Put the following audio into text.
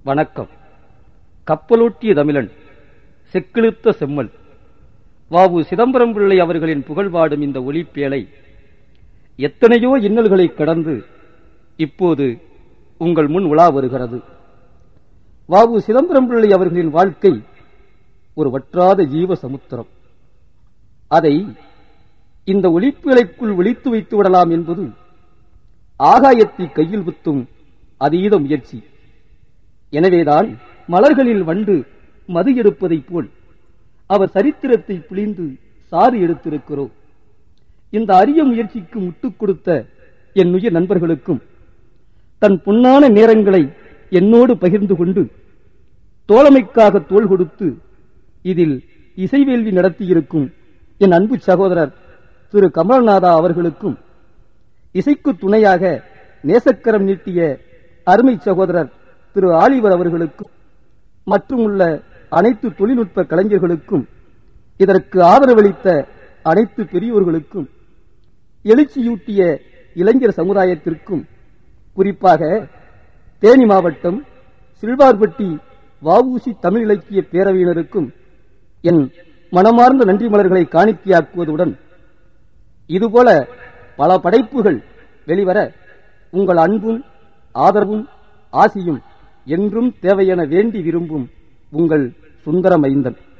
வணக்கம் கப்பலோட்டிய தமிழன் செக்கிழுத்த செம்மல் வாவு சிதம்பரம் பிள்ளை அவர்களின் புகழ்பாடும் இந்த ஒளிப்பேழை எத்தனையோ இன்னல்களை கடந்து இப்போது உங்கள் முன் உலா வருகிறது வாவு சிதம்பரம் பிள்ளை அவர்களின் வாழ்க்கை ஒரு வற்றாத ஜீவ சமுத்திரம் அதை இந்த ஒளிப்பேழைக்குள் ஒளித்து வைத்து விடலாம் என்பது ஆகாயத்தை கையில் குத்தும் அதீத முயற்சி எனவேதான் மலர்களில் வண்டு மது எடுப்பதைப் போல் அவர் சரித்திரத்தை பிழிந்து சாறு எடுத்திருக்கிறோம் இந்த அரிய முயற்சிக்கு முட்டுக் கொடுத்த என் உயிர் நண்பர்களுக்கும் தன் பொன்னான நேரங்களை என்னோடு பகிர்ந்து கொண்டு தோழமைக்காக தோள் கொடுத்து இதில் இசைவேள்வி நடத்தியிருக்கும் என் அன்பு சகோதரர் திரு கமல்நாதா அவர்களுக்கும் இசைக்கு துணையாக நேசக்கரம் நீட்டிய அருமை சகோதரர் திரு ஆலிவர் அவர்களுக்கும் மற்றும் உள்ள அனைத்து தொழில்நுட்ப கலைஞர்களுக்கும் இதற்கு ஆதரவளித்த அனைத்து பெரியோர்களுக்கும் எழுச்சியூட்டிய இளைஞர் சமுதாயத்திற்கும் குறிப்பாக தேனி மாவட்டம் சில்வார்பட்டி வஉசி தமிழ் இலக்கிய பேரவையினருக்கும் என் மனமார்ந்த நன்றி மலர்களை காணிக்கையாக்குவதுடன் இதுபோல பல படைப்புகள் வெளிவர உங்கள் அன்பும் ஆதரவும் ஆசியும் என்றும் தேவையென வேண்டி விரும்பும் உங்கள் சுந்தர மைந்தன்